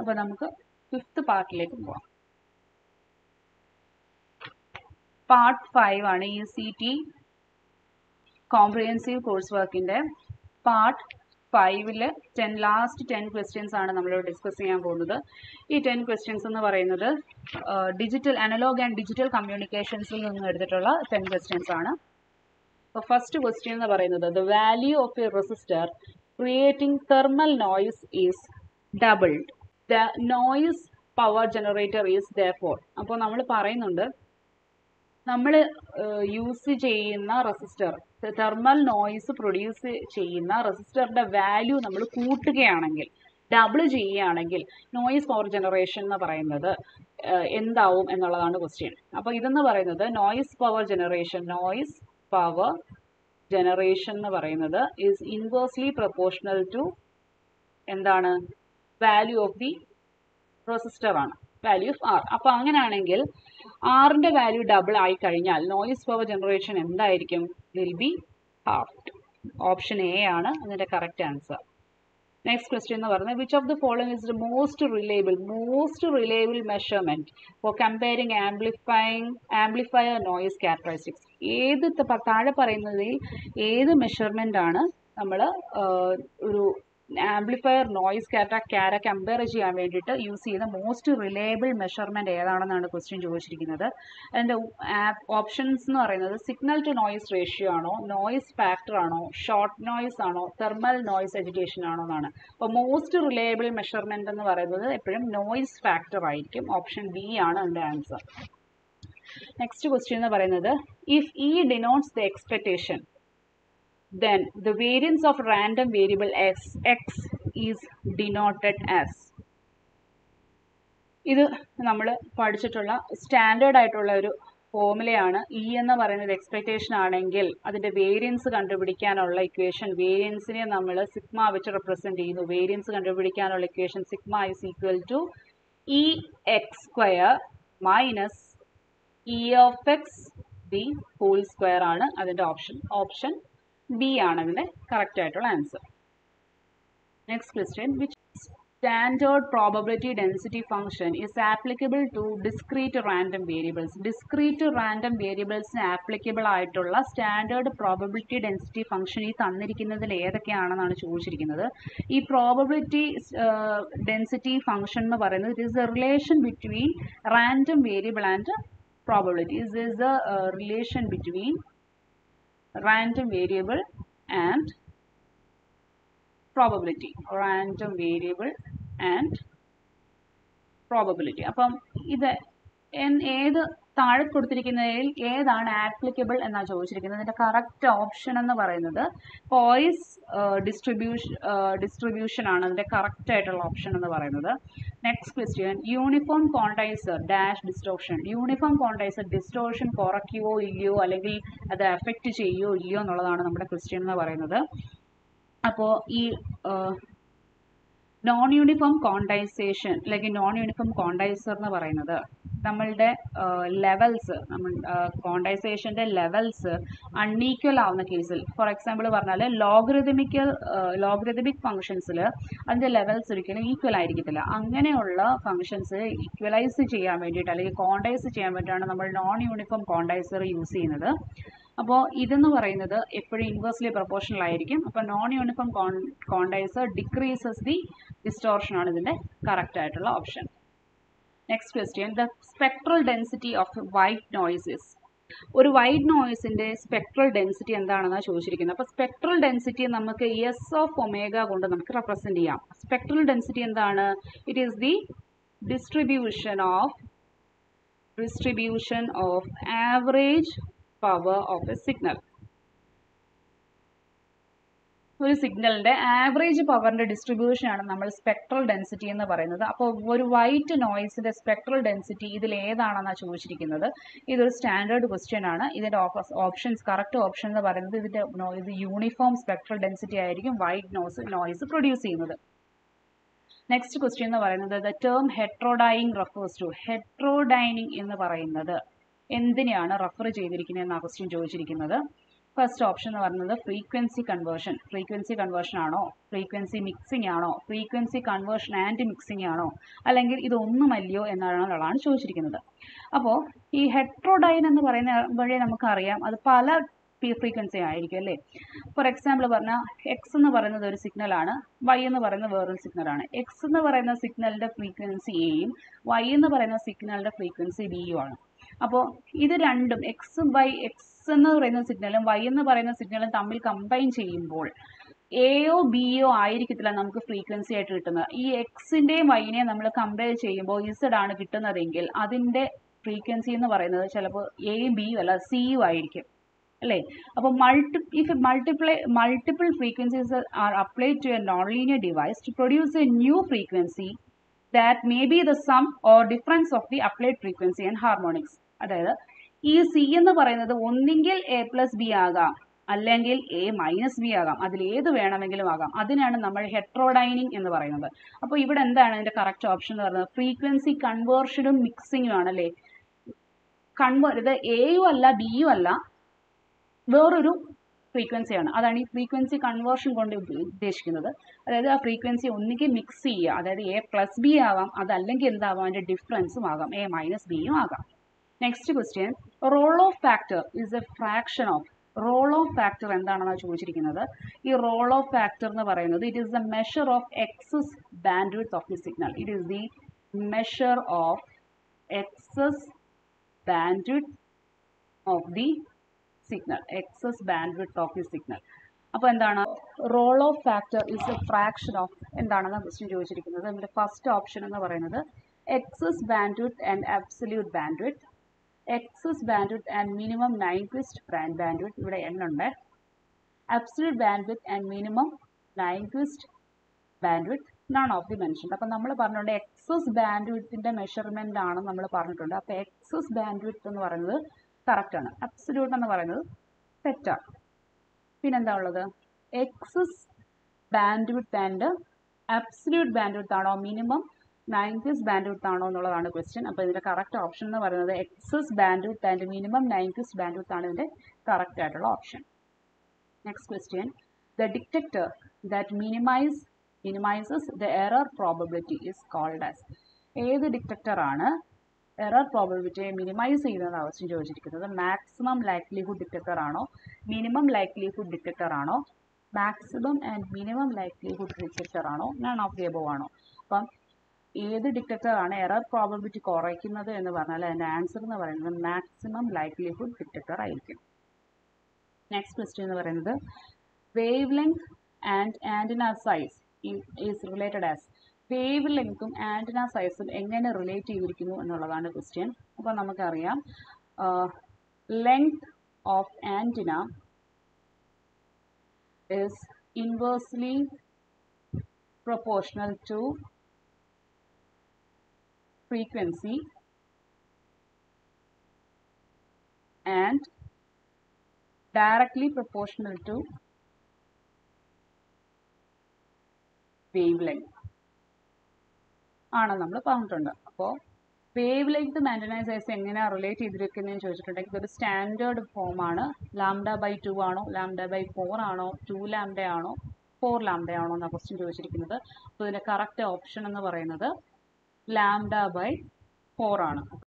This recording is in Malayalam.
അപ്പോൾ നമുക്ക് ഫിഫ്ത്ത് പാർട്ടിലേക്ക് പോവാം പാർട്ട് ഫൈവ് ആണ് ഈ സി ടി കോംപ്രിഹെൻസീവ് കോഴ്സ് വർക്കിൻ്റെ പാർട്ട് ഫൈവില് ടെൻ ലാസ്റ്റ് ടെൻ ക്വസ്റ്റ്യൻസ് ആണ് നമ്മൾ ഡിസ്കസ് ചെയ്യാൻ പോകുന്നത് ഈ ടെൻ ക്വസ്റ്റ്യൻസ് എന്ന് പറയുന്നത് ഡിജിറ്റൽ അനലോഗ് ആൻഡ് ഡിജിറ്റൽ കമ്മ്യൂണിക്കേഷൻസിൽ നിന്ന് എടുത്തിട്ടുള്ള ടെൻ ക്വസ്റ്റ്യൻസ് ആണ് അപ്പോൾ ഫസ്റ്റ് ക്വസ്റ്റ്യൻ എന്ന് പറയുന്നത് the value of a resistor creating thermal noise is doubled the noise power generator is the four അപ്പോൾ നമ്മൾ പറയുന്നുണ്ട് നമ്മൾ യൂസ് ചെയ്യുന്ന റെസിസ്റ്റർ തെർമൽ നോയ്സ് പ്രൊഡ്യൂസ് ചെയ്യുന്ന റെസിസ്റ്ററിന്റെ വാല്യൂ നമ്മൾ കൂട്ടുകയാണെങ്കിൽ ഡബിൾ ചെയ്യുകയാണെങ്കിൽ നോയ്സ് പവർ ജനറേഷൻ എന്ന് പറയുന്നത് എന്താവും എന്നുള്ളതാണ് ക്വസ്റ്റ്യൻ അപ്പോൾ ഇതെന്ന് പറയുന്നത് noise power generation noise power generation എന്ന് പറയുന്നത് ഈസ് ഇൻവേഴ്സ്ലി പ്രൊപ്പോർഷണൽ ടു എന്താണ് വാല്യൂ ഓഫ് ദി റെസിസ്റ്റർ ആണ് വാല്യൂ ഓഫ് ആർ അപ്പോൾ അങ്ങനെയാണെങ്കിൽ ആറിൻ്റെ വാല്യൂ ഡബിൾ ആയി കഴിഞ്ഞാൽ നോയിസ് പവർ ജനറേഷൻ എന്തായിരിക്കും will be half option A ആണ് അതിൻ്റെ കറക്റ്റ് ആൻസർ നെക്സ്റ്റ് ക്വസ്റ്റ്യൻ എന്ന് പറയുന്നത് which of the following is the most reliable most reliable measurement for comparing amplifying amplifier noise characteristics ഏത് താഴെ പറയുന്നതിൽ ഏത് മെഷർമെൻ്റ് ആണ് നമ്മൾ ഒരു ആംപ്ലിഫയർ നോയിസ് കാറ്റ ക്യാര കമ്പയർ ചെയ്യാൻ വേണ്ടിയിട്ട് യൂസ് ചെയ്യുന്ന മോസ്റ്റ് റിലയബിൾ മെഷർമെൻറ്റ് ഏതാണെന്നാണ് ക്വസ്റ്റ്യൻ ചോദിച്ചിരിക്കുന്നത് അതിൻ്റെ ഓപ്ഷൻസ് എന്ന് പറയുന്നത് സിഗ്നൽ ടു നോയിസ് റേഷ്യോ ആണോ നോയിസ് ഫാക്ടർ ആണോ ഷോർട്ട് നോയിസ് ആണോ തെർമൽ നോയിസ് എഡ്യൂക്കേഷൻ ആണോ എന്നാണ് അപ്പോൾ മോസ്റ്റ് റിലയബിൾ മെഷർമെൻറ്റ് എന്ന് പറയുന്നത് എപ്പോഴും നോയിസ് ഫാക്ടർ ആയിരിക്കും ഓപ്ഷൻ ബി ആണ് അതിൻ്റെ ആൻസർ നെക്സ്റ്റ് ക്വസ്റ്റ്യൻ എന്ന് പറയുന്നത് if E denotes the expectation then the variance of random variable x, x is denoted as ഇത് നമ്മൾ പഠിച്ചിട്ടുള്ള സ്റ്റാൻഡേർഡ് ആയിട്ടുള്ള ഒരു ഫോമുലയാണ് ഇ എന്ന് പറയുന്നത് എക്സ്പെക്ടേഷൻ ആണെങ്കിൽ അതിൻ്റെ വേരിയൻസ് കണ്ടുപിടിക്കാനുള്ള ഇക്വേഷൻ വേരിയൻസിനെ നമ്മൾ സിഗ്മ വെച്ച് റെപ്രസെൻറ്റ് ചെയ്യുന്നു വേരിയൻസ് കണ്ടുപിടിക്കാനുള്ള equation sigma is equal to E X square minus E of X B whole square ആണ് അതിൻ്റെ ഓപ്ഷൻ ഓപ്ഷൻ ബി ആണ് അതിൻ്റെ കറക്റ്റ് ആയിട്ടുള്ള answer next question which standard probability density function is applicable to discrete random variables discrete random വേരിയബിൾസിന് ആപ്ലിക്കബിൾ ആയിട്ടുള്ള സ്റ്റാൻഡേർഡ് പ്രോബബിലിറ്റി ഡെൻസിറ്റി ഫംഗ്ഷൻ ഈ തന്നിരിക്കുന്നതിൽ ഏതൊക്കെയാണെന്നാണ് ചോദിച്ചിരിക്കുന്നത് ഈ പ്രോബബിലിറ്റി ഡെൻസിറ്റി ഫംഗ്ഷൻ എന്ന് പറയുന്നത് it is a relation between random variable and probability is is a relation between random variable and probability random variable and probability അപ്പം ഇത് ഏത് താഴെ കൊടുത്തിരിക്കുന്നതിൽ ഏതാണ് ആപ്ലിക്കബിൾ എന്നാണ് ചോദിച്ചിരിക്കുന്നത് ഇതിൻ്റെ കറക്റ്റ് ഓപ്ഷൻ എന്ന് പറയുന്നത് പോയിസ് ഡിസ്ട്രിബ്യൂഷൻ ഡിസ്ട്രിബ്യൂഷൻ ആണ് അതിൻ്റെ കറക്റ്റ് ആയിട്ടുള്ള ഓപ്ഷൻ എന്ന് പറയുന്നത് next question uniform quantiser dash distortion uniform quantiser distortion കുറയ്ക്കുകയോ ഇല്ലയോ അല്ലെങ്കിൽ അത് എഫക്റ്റ് ചെയ്യുകയോ ഇല്ലയോ എന്നുള്ളതാണ് നമ്മുടെ ക്വസ്റ്റ്യൻ എന്ന് പറയുന്നത് അപ്പോൾ ഈ നോൺ യൂണിഫോം കോണ്ടൈസേഷൻ അല്ലെങ്കിൽ നോൺ യൂണിഫോം കോണ്ടൈസർ എന്ന് പറയുന്നത് നമ്മളുടെ ലെവൽസ് നമ്മൾ കോണ്ടൈസേഷൻ്റെ ലെവൽസ് അൺഈക്വൽ ആവുന്ന കേസിൽ ഫോർ എക്സാമ്പിൾ പറഞ്ഞാൽ ലോഗറിതമിക്കൽ ലോഗറിതമിക് ഫംഗ്ഷൻസിൽ അതിൻ്റെ ലെവൽസ് ഒരിക്കലും ഈക്വൽ ആയിരിക്കത്തില്ല അങ്ങനെയുള്ള ഫംഗ്ഷൻസ് ഈക്വലൈസ് ചെയ്യാൻ വേണ്ടിയിട്ട് അല്ലെങ്കിൽ കോണ്ടൈസ് ചെയ്യാൻ വേണ്ടിയിട്ടാണ് നമ്മൾ നോൺ യൂണിഫോം കോണ്ടൈസർ യൂസ് ചെയ്യുന്നത് അപ്പോൾ ഇതെന്ന് പറയുന്നത് എപ്പോഴും ഇൻവേഴ്സ്ലി പ്രൊപ്പോർഷണൽ ആയിരിക്കും അപ്പോൾ non uniform con quantiser decreases the distortion ആണ് ഇതിൻ്റെ കറക്റ്റ് ആയിട്ടുള്ള option next question the spectral density of white noises ഒരു വൈറ്റ് നോയ്സിൻ്റെ സ്പെക്ട്രൽ ഡെൻസിറ്റി എന്താണെന്നാണ് ചോദിച്ചിരിക്കുന്നത് അപ്പോൾ സ്പെക്ട്രൽ ഡെൻസിറ്റി നമുക്ക് എസ് ഓഫ് ഒമേഗ കൊണ്ട് നമുക്ക് റെപ്രസെൻറ്റ് ചെയ്യാം സ്പെക്ട്രൽ ഡെൻസിറ്റി എന്താണ് it is the distribution of distribution of average power of a signal ഒരു സിഗ്നലിന്റെ ആവറേജ് പവറിന്റെ ഡിസ്ട്രിബ്യൂഷൻ ആണ് നമ്മൾ സ്പെക്ട്രൽ ഡെൻസിറ്റി എന്ന് പറയുന്നത് അപ്പോൾ ഒരു വൈറ്റ് നോയ്സിന്റെ സ്പെക്ട്രൽ ഡെൻസിറ്റി ഇതിൽ ഏതാണെന്നാണ് ചോദിച്ചിരിക്കുന്നത് ഇതൊരു സ്റ്റാൻഡേർഡ് ക്വസ്റ്റ്യൻ ആണ് ഇതിന്റെ ഓപ്ഷൻസ് കറക്റ്റ് ഓപ്ഷൻ എന്ന് പറയുന്നത് ഇതിന്റെ ഇത് യൂണിഫോം സ്പെക്ട്രൽ ഡെൻസിറ്റി ആയിരിക്കും വൈറ്റ് നോയ്സ് നോയ്സ് പ്രൊഡ്യൂസ് ചെയ്യുന്നത് നെക്സ്റ്റ് ക്വസ്റ്റ്യൻ എന്ന് പറയുന്നത് the term heterodyning refers to heterodyning എന്ന് പറയുന്നത് എന്തിനെയാണ് റെഫർ ചെയ്തിരിക്കുന്നത് എന്നാണ് ക്വസ്റ്റ്യൻ ചോദിച്ചിരിക്കുന്നത് ഫസ്റ്റ് ഓപ്ഷൻ എന്ന് പറയുന്നത് ഫ്രീക്വൻസി കൺവേർഷൻ ഫ്രീക്വൻസി കൺവേർഷൻ ആണോ ഫ്രീക്വൻസി മിക്സിംഗ് ആണോ ഫ്രീക്വൻസി കൺവേർഷൻ ആൻഡ് മിക്സിംഗ് ആണോ അല്ലെങ്കിൽ ഇതൊന്നുമല്ലയോ എന്നാണ് ചോദിച്ചിരിക്കുന്നത് അപ്പോൾ ഈ ഹെട്രോഡൈൻ എന്ന് പറയുന്ന വഴി നമുക്കറിയാം അത് പല ഫ്രീക്വൻസി ആയിരിക്കും അല്ലേ ഫോർ എക്സാമ്പിൾ പറഞ്ഞാൽ എക്സ് എന്ന് പറയുന്നത് ഒരു സിഗ്നലാണ് വൈ എന്ന് പറയുന്നത് വേറൊരു സിഗ്നലാണ് എക്സ് എന്ന് പറയുന്ന സിഗ്നലിൻ്റെ ഫ്രീക്വൻസി എയും വൈ എന്ന് പറയുന്ന സിഗ്നലിൻ്റെ ഫ്രീക്വൻസി ബിയും ആണ് അപ്പോൾ ഇത് രണ്ടും എക്സും വൈ എക്സ് എന്ന് പറയുന്ന സിഗ്നലും വൈ എന്ന് പറയുന്ന സിഗ്നലും തമ്മിൽ കമ്പൈൻ ചെയ്യുമ്പോൾ എയോ ബിയോ ആയിരിക്കത്തില്ല നമുക്ക് ഫ്രീക്വൻസി ആയിട്ട് കിട്ടുന്നത് ഈ എക്സിൻ്റെയും വൈനെയും നമ്മൾ കമ്പയർ ചെയ്യുമ്പോൾ ഇസഡ് ആണ് കിട്ടുന്നതെങ്കിൽ അതിൻ്റെ ഫ്രീക്വൻസി എന്ന് പറയുന്നത് ചിലപ്പോൾ എയും ബിയും അല്ല സിയും ആയിരിക്കും അല്ലേ അപ്പോൾ multi if multiply multiple frequencies are applied to a non linear device to produce a new frequency that may be the sum or difference of the applied frequency and harmonics അതായത് ഈ സി എന്ന് പറയുന്നത് ഒന്നെങ്കിൽ എ പ്ലസ് ബി ആകാം അല്ലെങ്കിൽ എ മൈനസ് ബി ആകാം അതിൽ ഏത് വേണമെങ്കിലും ആകാം അതിനാണ് നമ്മൾ ഹെട്രോഡൈനിങ് എന്ന് പറയുന്നത് അപ്പോൾ ഇവിടെ എന്താണ് അതിന്റെ കറക്റ്റ് ഓപ്ഷൻ എന്ന് പറയുന്നത് ഫ്രീക്വൻസി കൺവേർഷനും മിക്സിങ്ങും ആണല്ലേ കൺവർ ഇത് എയും അല്ല ബിയും അല്ല വേറൊരു ഫ്രീക്വൻസിയാണ് അതാണ് ഈ ഫ്രീക്വൻസി കൺവേർഷൻ കൊണ്ട് ഉദ്ദേശിക്കുന്നത് അതായത് ആ ഫ്രീക്വൻസി ഒന്നുകിൽ മിക്സ് ചെയ്യുക അതായത് എ പ്ലസ് ബി ആവാം അതല്ലെങ്കിൽ എന്താവാം അതിൻ്റെ ഡിഫറൻസും ആകാം എ മൈനസ് ബിയും ആകാം next question roll off factor is a fraction of roll off factor എന്താണെന്നാണ് ചോദിച്ചിരിക്കുന്നത് ഈ റോൾ ഓഫ് ഫാക്ടർ എന്ന് പറയുന്നത് it is the measure of excess bandwidth of the signal it is the measure of excess bandwidth of the signal excess bandwidth of the signal അപ്പോൾ എന്താണ് roll off factor is a fraction of എന്താണെന്ന് ക്വസ്റ്റ്യൻ ചോദിച്ചിരിക്കുന്നത് നമ്മുടെ ഫസ്റ്റ് ഓപ്ഷൻ എന്ന് പറയുന്നത് excess bandwidth and absolute bandwidth excess bandwidth and minimum Nyquist brand bandwidth ഇവിടെ n ഉണ്ട് absolute bandwidth and minimum Nyquist bandwidth none of the mention അപ്പം നമ്മൾ പറഞ്ഞിട്ടുണ്ട് എക്സസ് ബാൻഡ്വിഡ്ത്തിൻ്റെ മെഷർമെൻ്റ് ആണ് നമ്മൾ പറഞ്ഞിട്ടുണ്ട് അപ്പോൾ എക്സസ് ബാൻഡ്വിഡ്ത്ത് എന്ന് പറയുന്നത് കറക്റ്റ് ആണ് അബ്സല്യൂട്ട് എന്ന് പറയുന്നത് തെറ്റാണ് പിന്നെന്താ ഉള്ളത് excess bandwidth and absolute bandwidth ആണോ മിനിമം നയൻക്വിസ് ബാൻഡ്വിഡ്ത്ത് ആണോ എന്നുള്ളതാണ് ക്വസ്റ്റ്യൻ അപ്പോൾ ഇതിൻ്റെ കറക്റ്റ് ഓപ്ഷൻ എന്ന് പറയുന്നത് excess bandwidth and minimum Nyquist bandwidth ആണ് ഇതിൻ്റെ കറക്റ്റ് ആയിട്ടുള്ള option next question the detector that minimise minimises the error probability is called as ഏത് ഡിറ്റക്ടറാണ് എറർ പ്രോബബിലിറ്റിയെ മിനിമൈസ് ചെയ്യുന്നത് ആവശ്യം ചോദിച്ചിരിക്കുന്നത് മാക്സിമം ലൈക്ലിഹുഡ് ഡിറ്റക്ടർ ആണോ മിനിമം ലൈക്ലിഹുഡ് ഡിറ്റക്ടർ ആണോ maximum and minimum likelihood detector ആണോ നൺ ഓഫ് ദി എബവ് ആണോ അപ്പം ഏത് ഡിറ്റക്ടർ ആണ് എറർ പ്രോബബിലിറ്റി കുറയ്ക്കുന്നത് എന്ന് പറഞ്ഞാൽ അതിൻ്റെ ആൻസർ എന്ന് പറയുന്നത് മാക്സിമം ലൈക്ലിഹുഡ് ഡിറ്റക്ടർ ആയിരിക്കും നെക്സ്റ്റ് ക്വസ്റ്റ്യൻ എന്ന് പറയുന്നത് wave length and antenna size is related as wave ലെങ്ത്തും ആൻറ്റിന സൈസും എങ്ങനെ റിലേറ്റ് ചെയ്തിരിക്കുന്നു എന്നുള്ളതാണ് ക്വസ്റ്റ്യൻ അപ്പോൾ നമുക്കറിയാം length of antenna is inversely proportional to frequency and directly proportional to wavelength ആണ് നമ്മൾ പറഞ്ഞിട്ടുണ്ട് അപ്പോൾ വേവ് ലെങ്ത് മാൻറ്റനൈസ് സൈസ് എങ്ങനെയാണ് റിലേറ്റ് ചെയ്തിരിക്കുന്നതെന്ന് ചോദിച്ചിട്ടുണ്ടെങ്കിൽ ഇതൊരു സ്റ്റാൻഡേർഡ് ഫോമാണ് ലാംഡ ബൈ ടു ആണോ ലാംഡ ബൈ ഫോർ ആണോ ടു ലാംഡ ആണോ ഫോർ ലാംഡ ആണോ എന്നാണ് ക്വസ്റ്റ്യൻ ചോദിച്ചിരിക്കുന്നത് അപ്പോൾ ഇതിൻ്റെ കറക്റ്റ് ഓപ്ഷൻ എന്ന് പറയുന്നത് ലാംഡ ബൈ ഫോർ ആണ്